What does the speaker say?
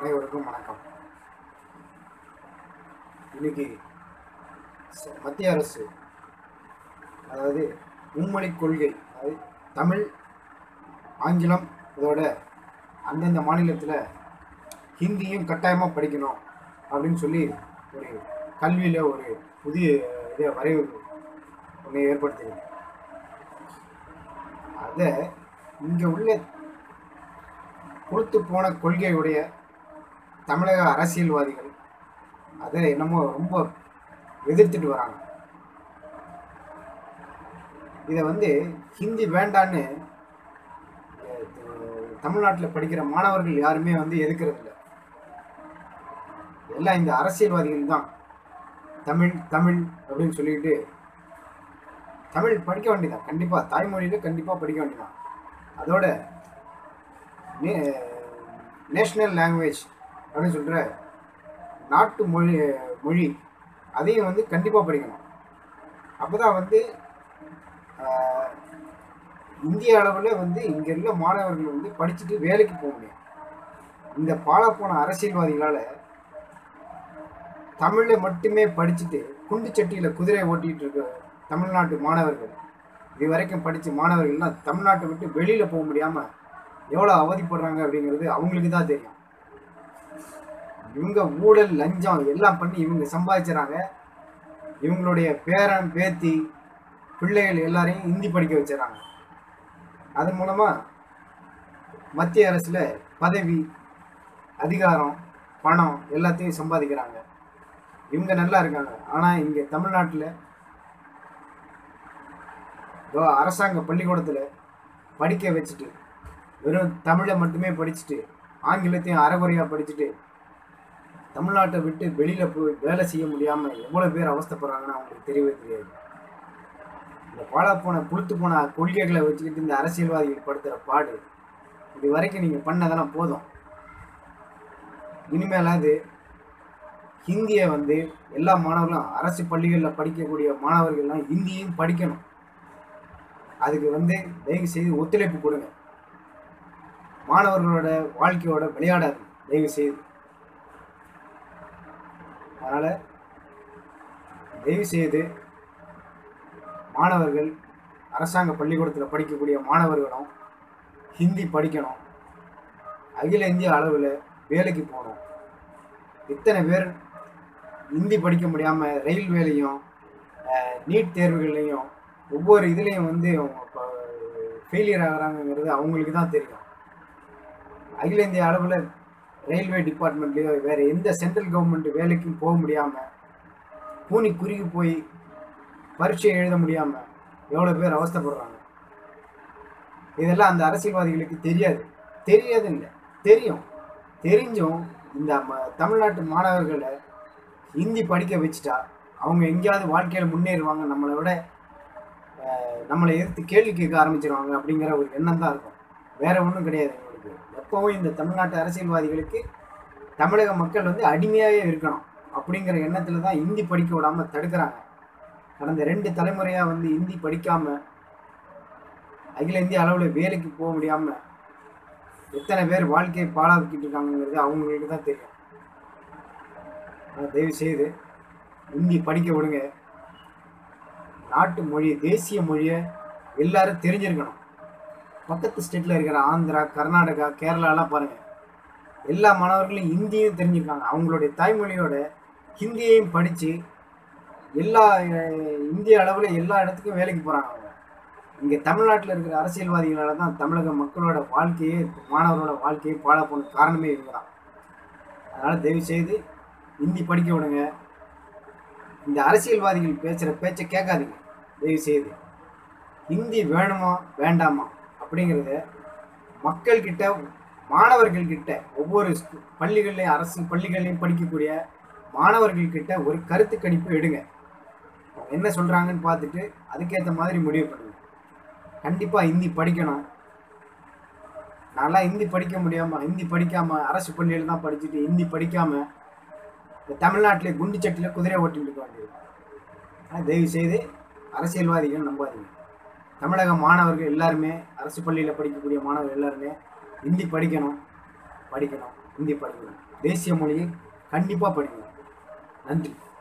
அனைவருக்கும் வணக்கம் இன்னைக்கு ச- மத்திய அரசு அதாவது மும்மொழி கொள்கை அதாவது தமிழ் ஆங்கிலம் இதோட அந்தந்த மாநிலத்தில் ஹிந்தியும் கட்டாயமாக படிக்கணும் அப்படின்னு சொல்லி ஒரு கல்வியில் ஒரு புதிய இதை வரைவு ஒன்று ஏற்படுத்தியிருக்கு அதை இங்கே உள்ள கொடுத்து போன கொள்கையுடைய தமிழக அரசியல்வாதிகள் அதை என்னமோ ரொம்ப எதிர்த்துட்டு வராங்க இதை வந்து ஹிந்தி வேண்டான்னு தமிழ்நாட்டில் படிக்கிற மாணவர்கள் யாருமே வந்து எதுக்கிறது இல்லை எல்லாம் இந்த அரசியல்வாதிகள் தான் தமிழ் தமிழ் அப்படின்னு சொல்லிட்டு தமிழ் படிக்க வேண்டியதான் கண்டிப்பாக தாய்மொழியில் கண்டிப்பாக படிக்க வேண்டியதான் அதோட நேஷ்னல் லாங்குவேஜ் அப்படின்னு சொல்கிற நாட்டு மொழி மொழி அதையும் வந்து கண்டிப்பாக படிக்கணும் அப்போ தான் வந்து ஆஹ், இந்திய அளவில் வந்து இங்கே உள்ள மாணவர்கள் வந்து படிச்சுட்டு வேலைக்கு போக முடியும் இந்த பாழப்போன அரசியல்வாதிகளால் தமிழை மட்டுமே படிச்சுட்டு குண்டு சட்டியில் குதிரை ஓட்டிகிட்டு இருக்க தமிழ்நாட்டு மாணவர்கள் இது வரைக்கும் படித்த மாணவர்கள்லாம் தமிழ்நாட்டை விட்டு வெளியில் போக முடியாமல் எவ்வளோ அவதிப்படுறாங்க அப்படிங்கிறது அவங்களுக்கு தான் தெரியும் இவங்க ஊழல் லஞ்சம் எல்லாம் பண்ணி இவங்க சம்பாதிச்சுறாங்க இவங்களுடைய பேரன் பேத்தி பிள்ளைகள் எல்லாரையும் ஹிந்தி படிக்க வச்சுறாங்க அதன் மூலமாக மத்திய அரசில் பதவி அதிகாரம் பணம் எல்லாத்தையும் சம்பாதிக்கிறாங்க இவங்க நல்லா இருக்காங்க ஆனால் இங்கே தமிழ்நாட்டில் இதோ அரசாங்க பள்ளிக்கூடத்தில் படிக்க வச்சுட்டு வெறும் தமிழை மட்டுமே படிச்சுட்டு ஆங்கிலத்தையும் அறகுறையாக படிச்சுட்டு தமிழ்நாட்டை விட்டு வெளியில் போய் வேலை செய்ய முடியாமல் எவ்வளோ பேர் அவஸ்தைப்படுறாங்கன்னு அவங்களுக்கு தெரியவே தெரியாது இந்த பாழாப்போன புளுத்து போன கொள்கைகளை வச்சுக்கிட்டு இந்த அரசியல்வாதிகள் படுத்துகிற பாடு இது வரைக்கும் நீங்கள் பண்ணதெல்லாம் போதும் இனிமேலாவது ஹிந்தியை வந்து எல்லா மாணவர்களும் அரசு பள்ளிகளில் படிக்கக்கூடிய மாணவர்கள்லாம் ஹிந்தியும் படிக்கணும் அதுக்கு வந்து தயவு செய்து ஒத்துழைப்பு கொடுங்க மாணவர்களோட வாழ்க்கையோட விளையாடாது தயவு செய்து அதனால் தயவு செய்து மாணவர்கள் அரசாங்க பள்ளிக்கூடத்தில் படிக்கக்கூடிய மாணவர்களும் ஹிந்தி படிக்கணும் அகில இந்திய அளவில் வேலைக்கு போகணும் இத்தனை பேர் ஹிந்தி படிக்க முடியாமல் ரயில்வேலையும் நீட் தேர்வுகள்லையும் ஒவ்வொரு இதுலேயும் வந்து அவங்க ஃபெயிலியர் ஆகுறாங்கங்கிறது அவங்களுக்கு தான் தெரியும் அகில இந்திய அளவில் ரயில்வே டிபார்ட்மெண்ட்லேயோ வேறு எந்த சென்ட்ரல் கவர்மெண்ட் வேலைக்கும் போக முடியாமல் கூனி குறுகி போய் பரீட்சை எழுத முடியாமல் எவ்வளோ பேர் அவஸ்தைப்படுறாங்க இதெல்லாம் அந்த அரசியல்வாதிகளுக்கு தெரியாது தெரியாது இல்லை தெரியும் தெரிஞ்சும் இந்த ம- தமிழ்நாட்டு மாணவர்களை ஹிந்தி படிக்க வச்சுட்டா அவங்க எங்கேயாவது வாழ்க்கையில் முன்னேறுவாங்க நம்மளை விட அஹ், நம்மளை எதிர்த்து கேள்வி கேட்க ஆரம்பிச்சிருவாங்க அப்படிங்கிற ஒரு எண்ணம் தான் இருக்கும் வேற ஒன்றும் கிடையாது எங்களுக்கு எப்பவும் இந்த தமிழ்நாட்டு அரசியல்வாதிகளுக்கு தமிழக மக்கள் வந்து அடிமையாகவே இருக்கணும் அப்படிங்கிற எண்ணத்தில் தான் ஹிந்தி படிக்க விடாமல் தடுக்கிறாங்க கடந்த ரெண்டு தலைமுறையாக வந்து ஹிந்தி படிக்காமல் அகில இந்திய அளவில் வேலைக்கு போக முடியாமல் எத்தனை பேர் வாழ்க்கையை பாழாக்கிட்டு இருக்காங்கங்கிறது அவங்களுக்கு தான் தெரியும் ஆனா, தயவு செய்து ஹிந்தி படிக்க விடுங்க நாட்டு மொழி தேசிய மொழியை எல்லாரும் தெரிஞ்சிருக்கணும் பக்கத்து ஸ்டேட்டில் இருக்கிற ஆந்திரா கர்நாடகா கேரளாலாம் பாருங்கள் எல்லா மாணவர்களும் ஹிந்தியும் தெரிஞ்சிருக்காங்க அவங்களுடைய தாய்மொழியோட ஹிந்தியையும் படித்து எல்லா அஹ், இந்திய அளவில் எல்லா இடத்துக்கும் வேலைக்கு போகிறாங்க அவங்க இங்கே தமிழ்நாட்டில் இருக்கிற அரசியல்வாதிகளால தான் தமிழக மக்களோட வாழ்க்கையே மாணவரோட வாழ்க்கையே பாழ போன காரணமே இவங்க தான் அதனால் தயவு செய்து ஹிந்தி படிக்க விடுங்க இந்த அரசியல்வாதிகள் பேசுகிற பேச்சை கேட்காதீங்க தயவு செய்து ஹிந்தி வேணுமா வேண்டாமா அப்படிங்கிறத மக்கள்கிட்ட மாணவர்கள்கிட்ட ஒவ்வொரு ஸ்கூ- பள்ளிகள்லையும் அரசு பள்ளிகள்லையும் படிக்கக்கூடிய மாணவர்கள்கிட்ட ஒரு கருத்து கணிப்பு எடுங்க அவங்க என்ன சொல்கிறாங்கன்னு பார்த்துட்டு அதுக்கேற்ற மாதிரி முடிவு பண்ணுங்க கண்டிப்பாக ஹிந்தி படிக்கணும் நான்லாம் ஹிந்தி படிக்க முடியாமல் ஹிந்தி படிக்காமல் அரசு பள்ளியில் தான் படிச்சுட்டு ஹிந்தி படிக்காமல் இந்த தமிழ்நாட்டிலே குண்டு சட்டியில் குதிரை ஓட்டிட்டு இருக்க வேண்டியது ஆனால் தயவு செய்து அரசியல்வாதிகள் நம்பாதீங்க தமிழக மாணவர்கள் எல்லாருமே அரசு பள்ளியில் படிக்கக்கூடிய மாணவர்கள் எல்லாருமே ஹிந்தி படிக்கணும் படிக்கணும் ஹிந்தி படிக்கணும் தேசிய மொழியை கண்டிப்பாக படிக்கணும் நன்றி